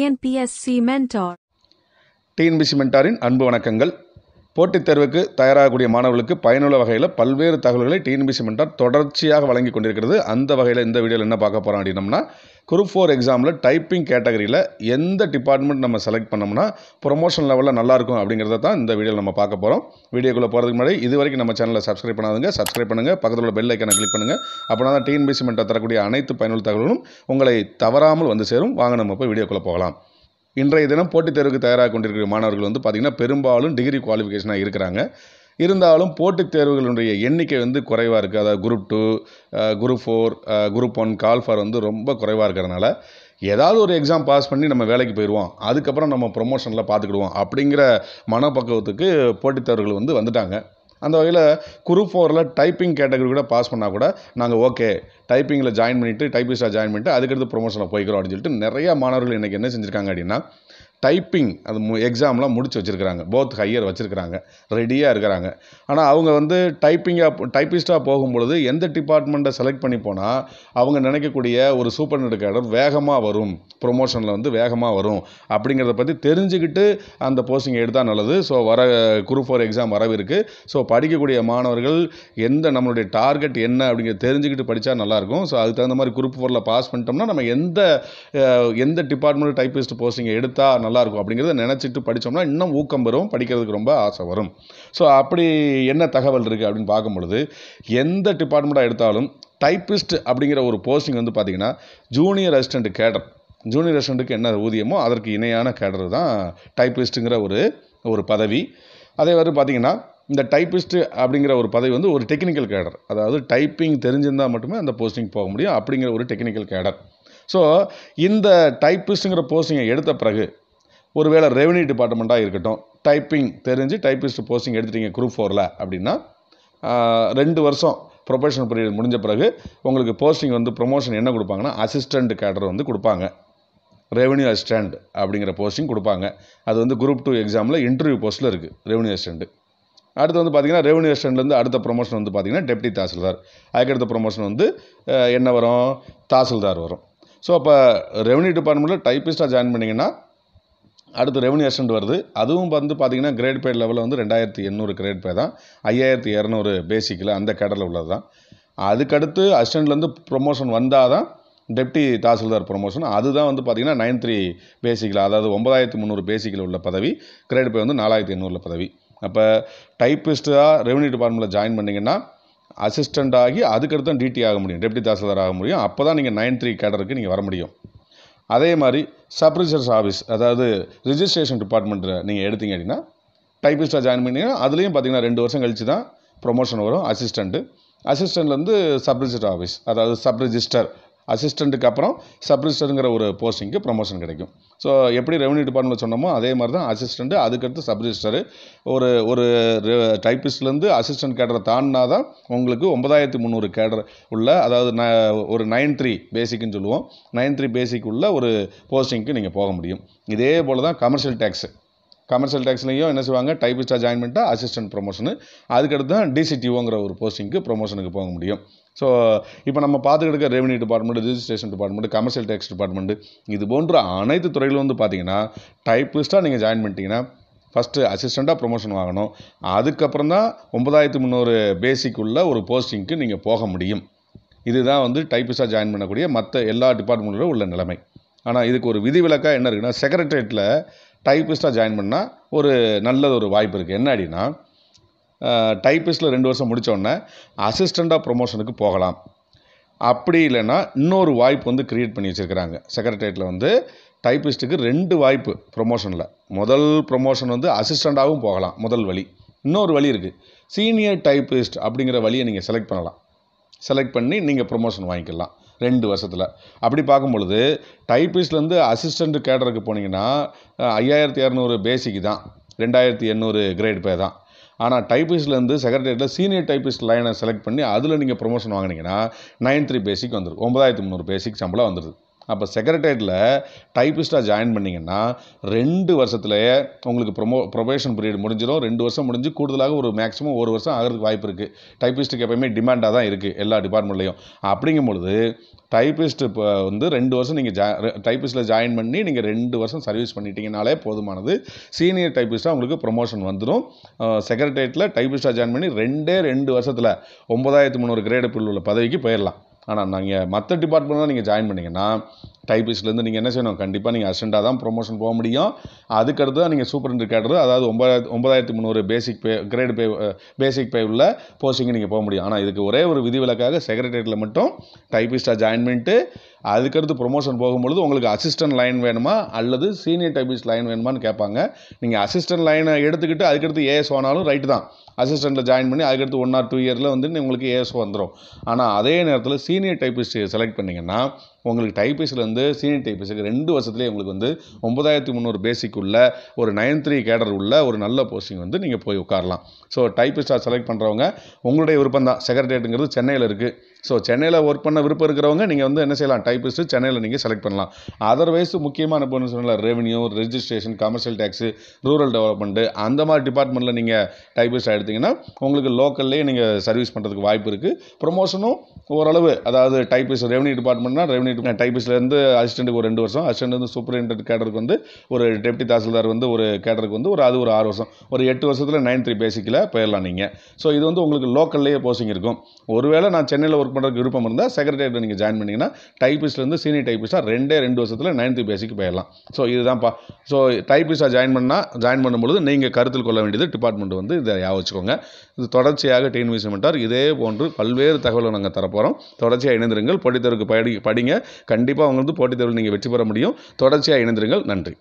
TNPSC Mentor. TNPSC மென்டாரின் அன்பு வணக்கங்கள் போட்டித் தேர்வுக்கு தயாராகக்கூடிய மாணவர்களுக்கு பயனுள்ள வகையில் பல்வேறு தகவல்களை டிஎன்பிசி மென்டார் தொடர்ச்சியாக வழங்கி கொண்டிருக்கிறது அந்த வகையில் இந்த வீடியோவில் என்ன பார்க்க போகிறோம் அப்படின்னம்னா குரூப் ஃபோர் எக்ஸாமில் டைப்பிங் கேட்டகரியில் எந்த டிபார்ட்மெண்ட் நம்ம செலக்ட் பண்ணோம்னா ப்ரொமோஷன் லெவலில் நல்லாயிருக்கும் அப்படிங்கிறத தான் இந்த வீடியோவில் நம்ம பார்க்க போகிறோம் வீடியோக்குள்ளே போகிறதுக்கு முன்னாடி இது வரைக்கும் நம்ம சேனலை சப்ஸ்கிரைப் பண்ணாதுங்க சப்ஸ்கிரைப் பண்ணுங்கள் பக்கத்தில் உள்ள பெல் ஐக்கனை கிளிக் பண்ணுங்கள் அப்படின்னா தான் டிஎன்பிசி மென்டார் தரக்கூடிய அனைத்து பயனுள்ள தகவல்களும் உங்களை தவறாமல் வந்து சேரும் வாங்க நம்ம போய் வீடியோக்குள்ளே போகலாம் இன்றைய தினம் போட்டித் தேர்வுக்கு தயாராக கொண்டிருக்கிற மாணவர்கள் வந்து பார்த்திங்கன்னா பெரும்பாலும் டிகிரி குவாலிஃபிகேஷனாக இருக்கிறாங்க இருந்தாலும் போட்டித் தேர்வுகளுடைய எண்ணிக்கை வந்து குறைவாக இருக்குது அதாவது group two group four group one call for வந்து ரொம்ப குறைவாக இருக்கிறதுனால ஏதாவது ஒரு எக்ஸாம் பாஸ் பண்ணி நம்ம வேலைக்கு போயிடுவோம் அதுக்கப்புறம் நம்ம ப்ரொமோஷனில் பார்த்துக்கிடுவோம் அப்படிங்கிற மனப்பக்குவத்துக்கு போட்டித் தேர்வுகள் வந்து வந்துட்டாங்க அந்த வகையில் குரூப் ஃபோரில் டைப்பிங் கேட்டகரி கூட பாஸ் பண்ணால் கூட நாங்கள் ஓகே டைப்பிங்கில் ஜாயின் பண்ணிவிட்டு டைப்பிஸ்டாக ஜாயின் பண்ணிட்டு அதுக்கடுத்து ப்ரொமோஷனில் போய்க்கிறோம் அப்படின்னு சொல்லிட்டு நிறையா மாணவர்கள் இன்றைக்கி என்ன செஞ்சுருக்காங்க அப்படின்னா டைப்பிங் அது மு எக்ஸாம்லாம் முடிச்சு வச்சுருக்கிறாங்க போத் ஹையர் வச்சுருக்கிறாங்க ரெடியாக இருக்கிறாங்க ஆனால் அவங்க வந்து டைப்பிங்காக டைப்பிஸ்ட்டாக போகும்பொழுது எந்த டிபார்ட்மெண்ட்டை செலக்ட் பண்ணி போனால் அவங்க நினைக்கக்கூடிய ஒரு சூப்பர் கேடர் வேகமாக வரும் ப்ரொமோஷனில் வந்து வேகமாக வரும் அப்படிங்கிறத பற்றி தெரிஞ்சுக்கிட்டு அந்த போஸ்டிங் எடுத்தால் நல்லது ஸோ வர குரூப் ஃபோர் எக்ஸாம் வரவிருக்கு ஸோ படிக்கக்கூடிய மாணவர்கள் எந்த நம்மளுடைய டார்கெட் என்ன அப்படிங்கிறத தெரிஞ்சுக்கிட்டு படித்தா நல்லாயிருக்கும் ஸோ அதுக்கு தகுந்த மாதிரி குரூப் ஃபோரில் பாஸ் பண்ணிட்டோம்னா நம்ம எந்த அஹ், எந்த டிபார்ட்மெண்ட் டைப்பிஸ்ட் போஸ்டிங் எடுத்தால் நல்லாயிருக்கும் அப்படிங்கிறத நினச்சிட்டு படித்தோம்னா இன்னும் ஊக்கம் வரும் படிக்கிறதுக்கு ரொம்ப ஆசை வரும் ஸோ அப்படி என்ன தகவல் இருக்குது அப்படின்னு பார்க்கும் பொழுது எந்த டிபார்ட்மெண்ட்டாக எடுத்தாலும் டைப்பிஸ்ட் அப்படிங்கிற ஒரு போஸ்டிங் வந்து பார்த்திங்கன்னா ஜூனியர் அசிஸ்டன்ட் கேடர் ஜூனியர் அசிஸ்டண்ட்டுக்கு என்ன ஊதியமோ அதற்கு இணையான கேடர் தான் டைப்பிஸ்ட்டுங்கிற ஒரு ஒரு பதவி அதே மாதிரி பார்த்திங்கன்னா இந்த டைப்பிஸ்ட்டு அப்படிங்கிற ஒரு பதவி வந்து ஒரு டெக்னிக்கல் கேடர் அதாவது டைப்பிங் தெரிஞ்சிருந்தால் மட்டுமே அந்த போஸ்டிங் போக முடியும் அப்படிங்கிற ஒரு டெக்னிக்கல் கேடர் ஸோ இந்த டைப்பிஸ்ட்டுங்கிற போஸ்டிங்கை எடுத்த பிறகு ஒருவேளை ரெவென்யூ டிபார்ட்மெண்ட்டாக இருக்கட்டும் டைப்பிங் தெரிஞ்சு டைப்பிஸ்ட் போஸ்டிங் எடுத்துட்டீங்க குரூப் ஃபோரில் அப்படின்னா ஆஹ், ரெண்டு வருஷம் ப்ரொபேஷன் பீரியட் முடிஞ்ச பிறகு உங்களுக்கு போஸ்டிங் வந்து ப்ரொமோஷன் என்ன கொடுப்பாங்கன்னா அசிஸ்டண்ட் கேடர் வந்து கொடுப்பாங்க ரெவென்யூ அசிஸ்டண்ட் அப்படிங்கிற போஸ்டிங் கொடுப்பாங்க அது வந்து குரூப் டூ எக்ஸாமில் இன்டர்வியூ போஸ்ட்டில் இருக்குது ரெவென்யூ அசிஸ்டண்ட் அடுத்து வந்து பார்த்திங்கன்னா ரெவென்யூ அசிஸ்டண்ட்லேருந்து அடுத்த ப்ரொமோஷன் வந்து பார்த்திங்கன்னா டெப்டி தாசில்தார் அதுக்கடுத்த ப்ரொமோஷன் வந்து அஹ், என்ன வரும் தாசில்தார் வரும் ஸோ அப்போ ரெவென்யூ டிபார்ட்மெண்ட்டில் டைப்பிஸ்ட்டாக ஜாயின் பண்ணிங்கன்னா அடுத்து ரெவன்யூ அசிஸ்டன்ட் வருது அதுவும் வந்து பார்த்தீங்கன்னா கிரேட் பே லெவலில் வந்து ரெண்டாயிரத்தி எண்ணூறு கிரேட் பே தான் ஐயாயிரத்தி இரநூறு பேசிக்கில் அந்த கேடரில் உள்ளது தான் அதுக்கடுத்து அசிஸ்டண்ட்லேருந்து ப்ரொமோஷன் வந்தால் தான் டெப்டி தாசில்தார் ப்ரொமோஷன் அதுதான் வந்து பார்த்தீங்கன்னா நைன் த்ரீ பேசிக்கில் அதாவது ஒன்பதாயிரத்தி முந்நூறு பேசிக்கில் உள்ள பதவி கிரேட் பே வந்து நாலாயிரத்தி எண்ணூறுல பதவி அப்போ டைப்பிஸ்ட்டாக ரெவன்யூ டிபார்ட்மெண்ட்டில் ஜாயின் பண்ணிங்கன்னா அசிஸ்டண்ட் ஆகி அதுக்கடுத்து தான் டிடி ஆக முடியும் டெப்டி தாசில்தார் ஆக முடியும் அப்போ தான் நீங்கள் நைன் த்ரீ கேடருக்கு நீங்கள் வர முடியும் அதே மாதிரி சப் ரிஜிஸ்டர்ஸ் ஆஃபீஸ் அதாவது ரிஜிஸ்ட்ரேஷன் டிபார்ட்மெண்ட்டில் நீங்கள் எடுத்தீங்க அப்படின்னா டைப்பிஸ்ட்டாக ஜாயின் பண்ணீங்கன்னா அதுலேயும் பார்த்தீங்கன்னா ரெண்டு வருஷம் கழிச்சு தான் ப்ரொமோஷன் வரும் அசிஸ்டண்ட்டு அசிஸ்டண்ட்லேருந்து சப் ரிஜிஸ்டர் ஆஃபீஸ் அதாவது சப் ரிஜிஸ்டர் அசிஸ்டண்ட்டுக்கு அப்புறம் சப் ரிஜிஸ்டருங்கிற ஒரு போஸ்டிங்க்கு ப்ரொமோஷன் கிடைக்கும் ஸோ எப்படி ரெவன்யூ டிபார்ட்மெண்ட் சொன்னோமோ அதே மாதிரி தான் அசிஸ்டண்ட்டு அதுக்கடுத்து சப் ரிஜிஸ்டரு ஒரு ஒரு டைப்பிஸ்ட்லேருந்து அசிஸ்டன்ட் கேடரை தாண்டினா தான் உங்களுக்கு ஒன்பதாயிரத்தி முந்நூறு கேடர் உள்ள அதாவது ந ஒரு நைன் த்ரீ பேசிக்னு சொல்லுவோம் நைன் த்ரீ பேசிக் உள்ள ஒரு போஸ்டிங்க்கு நீங்கள் போக முடியும் இதே போல் தான் கமர்ஷியல் டேக்ஸு கமர்ஷியல் டேக்ஸ்லையும் என்ன செய்வாங்க டைப்பிஸ்ட்டாக ஜாயின் பண்ணிட்டா அசிஸ்டன்ட் ப்ரொமோஷனு அதுக்கடுத்து தான் டிசிடிஓங்கிற ஒரு போஸ்டிங்க்கு ப்ரொமோஷனுக்கு போக முடியும் ஸோ இப்போ நம்ம பார்த்துக்கிட்டு இருக்க revenue department registration department commercial tax department இது போன்ற அனைத்து துறைகளும் வந்து பார்த்தீங்கன்னா டைப்பிஸ்ட்டாக நீங்கள் ஜாயின் பண்ணிட்டீங்கன்னா ஃபஸ்ட்டு அசிஸ்டண்ட்டாக ப்ரொமோஷன் வாங்கணும் அதுக்கப்புறம் தான் ஒன்பதாயிரத்து முந்நூறு பேசிக் உள்ள ஒரு போஸ்டிங்க்கு நீங்கள் போக முடியும் இதுதான் வந்து டைப்பிஸ்ட்டாக ஜாயின் பண்ணக்கூடிய மற்ற எல்லா டிபார்ட்மெண்ட்டிலும் உள்ள நிலைமை ஆனால் இதுக்கு ஒரு விதிவிலக்காக என்ன இருக்குன்னா செக்ரட்டரியேட்டில் டைப்பிஸ்ட்டாக ஜாயின் பண்ணால் ஒரு நல்ல ஒரு வாய்ப்பு இருக்குது என்ன அப்படின்னா டைப்பிஸ்ட்டில் ரெண்டு வருஷம் முடிச்ச உடனே அசிஸ்டண்ட்டாக ப்ரொமோஷனுக்கு போகலாம் அப்படி இல்லைன்னா இன்னொரு வாய்ப்பு வந்து கிரியேட் பண்ணி வச்சுருக்கிறாங்க செக்ரட்டரியேட்டில் வந்து டைப்பிஸ்ட்டுக்கு ரெண்டு வாய்ப்பு ப்ரொமோஷனில் முதல் ப்ரொமோஷன் வந்து அசிஸ்டண்ட்டாகவும் போகலாம் முதல் வழி இன்னொரு வழி இருக்குது சீனியர் டைப்பிஸ்ட் அப்படிங்கிற வழியை நீங்கள் செலக்ட் பண்ணலாம் செலக்ட் பண்ணி நீங்கள் ப்ரொமோஷன் வாங்கிக்கலாம் ரெண்டு வருஷத்தில் அப்படி பார்க்கும் பொழுது டைப்பிஸ்ட்லேருந்து அசிஸ்டண்ட் கேடருக்கு போனீங்கன்னா அஹ், ஐயாயிரத்தி இரநூறு பேசிக் தான் ரெண்டாயிரத்தி எண்ணூறு கிரேட் பே தான் ஆனால் டைப்பிஸ்ட்லேருந்து செக்ரட்டரியேட்டில் சீனியர் டைப்பிஸ்ட் லைனை செலக்ட் பண்ணி அதில் நீங்கள் ப்ரொமோஷன் வாங்கினீங்கன்னா நைன் த்ரீ பேசிக் வந்துடும் ஒன்பதாயிரத்தி முந்நூறு பேசிக் சம்பளம் வந்துடுது அப்போ செக்ரட்டேரியட்டில் டைப்பிஸ்ட்டாக ஜாயின் பண்ணிங்கன்னா ரெண்டு வருஷத்துலேயே உங்களுக்கு ப்ரொமோ ப்ரொபேஷன் பீரியட் முடிஞ்சிடும் ரெண்டு வருஷம் முடிஞ்சு கூடுதலாக ஒரு மேக்ஸிமம் ஒரு வருஷம் ஆகிறதுக்கு வாய்ப்பு இருக்குது டைப்பிஸ்ட்டுக்கு எப்பயுமே டிமாண்டாக தான் இருக்குது எல்லா டிபார்ட்மெண்ட்லேயும் அப்படிங்கும் பொழுது டைப்பிஸ்ட் இப்போ வந்து ரெண்டு வருஷம் நீங்கள் ஜா டைப்பிஸ்ட்டில் ஜாயின் பண்ணி நீங்கள் ரெண்டு வருஷம் சர்வீஸ் பண்ணிட்டீங்கனாலே போதுமானது சீனியர் டைப்பிஸ்ட்டாக உங்களுக்கு ப்ரொமோஷன் வந்துடும் செக்ரட்டேரியட்டில் டைப்பிஸ்ட்டாக ஜாயின் பண்ணி ரெண்டே ரெண்டு வருஷத்தில் ஒம்பதாயிரத்து முந்நூறு கிரேடு பில் உள்ள பதவிக்கு போயிடலாம் ஆனால் நீங்கள் மற்ற டிபார்ட்மெண்ட் தான் நீங்கள் ஜாயின் பண்ணிங்கன்னா டைப்பிஸ்ட்லேருந்து நீங்கள் என்ன செய்யணும் கண்டிப்பாக நீங்கள் அசிஸ்டண்ட்டாக தான் ப்ரொமோஷன் போக முடியும் அதுக்கடுத்து தான் நீங்கள் சூப்பரண்ட் கேட்டது அதாவது ஒன்பதாயிரத்து ஒன்பதாயிரத்து முந்நூறு பேசிக் பே கிரேடு பே பேசிக் பே உள்ள போஸ்டிங் நீங்கள் போக முடியும் ஆனால் இதுக்கு ஒரே ஒரு விதிவிலக்காக செக்ரட்டேரியட்டில் மட்டும் டைப்பிஸ்ட்டாக ஜாயின் பண்ணிட்டு அதுக்கடுத்து ப்ரொமோஷன் போகும்பொழுது உங்களுக்கு அசிஸ்டன்ட் லைன் வேணுமா அல்லது சீனியர் டைப்பிஸ்ட் லைன் வேணுமான்னு கேட்பாங்க நீங்கள் அசிஸ்டன்ட் லைனை எடுத்துக்கிட்டு அதுக்கடுத்து ஏஎஸ் ஆனாலும் ரைட்டு தான் அசிஸ்டண்ட்டில் ஜாயின் பண்ணி அதுக்கடுத்து ஒன் ஆர் டூ இயரில் வந்து உங்களுக்கு ஏஎஸ் வந்துடும் ஆனால் அதே நேரத்தில் சீனியர் டைப்பிஸ்ட் செலக்ட் பண்ணிங்கன்னா உங்களுக்கு டைப்பிஸ்ட்லேருந்து சீனியர் டைப்பிஸ்ட்டுக்கு ரெண்டு வருஷத்துலேயே உங்களுக்கு வந்து ஒன்பதாயிரத்தி முந்நூறு பேசிக் உள்ள ஒரு நைன் த்ரீ கேடர் உள்ள ஒரு நல்ல போஸ்டிங் வந்து நீங்கள் போய் உட்காரலாம் ஸோ டைப்பிஸ்ட்டாக செலக்ட் பண்ணுறவங்க உங்களுடைய விருப்பம் தான் செக்ரட்டேரியட்டுங்கிறது சென்னையில் இருக்குது ஸோ சென்னையில் ஒர்க் பண்ண விருப்பம் இருக்கிறவங்க நீங்கள் வந்து என்ன செய்யலாம் டைப்பிஸ்ட்டு சென்னையில் நீங்கள் செலக்ட் பண்ணலாம் அதர்வைஸ் முக்கியமான இப்போ சொன்னல revenue registration commercial tax rural development அந்த மாதிரி டிபார்ட்மெண்ட்டில் நீங்கள் டைப்பிஸ்ட் எடுத்தீங்கன்னா உங்களுக்கு லோக்கல்லே நீங்கள் சர்வீஸ் பண்ணுறதுக்கு வாய்ப்பு இருக்குது ப்ரொமோஷனும் ஓரளவு அதாவது டைப்பிஸ்ட் ரெவன்யூ டிபார்ட்மெண்ட்னா ரெவன்யூ டைப்பிஸ்ட்லேருந்து அசிஸ்டண்ட்டுக்கு ஒரு ரெண்டு வருஷம் அசிஸ்டன்ட் வந்து சூப்பரிண்டென்ட் கேடருக்கு வந்து ஒரு டெப்டி தாசில்தார் வந்து ஒரு கேடருக்கு வந்து ஒரு அது ஒரு ஆறு வருஷம் ஒரு எட்டு வருஷத்தில் நைன் த்ரீ பேசிக்கில் போயிடலாம் நீங்கள் ஸோ இது வந்து உங்களுக்கு லோக்கல்லேயே போஸ்டிங் இருக்கும் ஒருவேளை நான் சென்னையில் ஒர்க் பண்ணுறதுக்கு விருப்பம் இருந்தால் செக்ரட்டரியேட்டில் நீங்கள் ஜாயின் பண்ணிங்கன்னா டைப்பிஸ்ட்லேருந்து சீனியர் டைப்பிஸ்ட்டாக ரெண்டே ரெண்டு வருஷத்தில் நைன்த்து பேசிக்கு போயிடலாம் ஸோ இதுதான்ப்பா ஸோ டைப்பிஸ்ட்டாக ஜாயின் பண்ணால் ஜாயின் பண்ணும்பொழுது நீங்கள் கருத்தில் கொள்ள வேண்டியது டிபார்ட்மெண்ட் வந்து இதை ஞாபகம் வச்சுக்கோங்க இது தொடர்ச்சியாக டிஎன்பிசி மென்டார் இதே போன்று பல்வேறு தகவலை நாங்கள் தரப்போகிறோம் தொடர்ச்சியாக இணைந்திருங்கள் போட்டித் தேர்வுக்கு படி படிங்க கண்டிப்பாக உங்களுக்கு போட்டித் தேர்வில் நீங்கள் வெற்றி பெற முடியும் தொடர்ச்சியாக இணைந்திருங்கள் நன்றி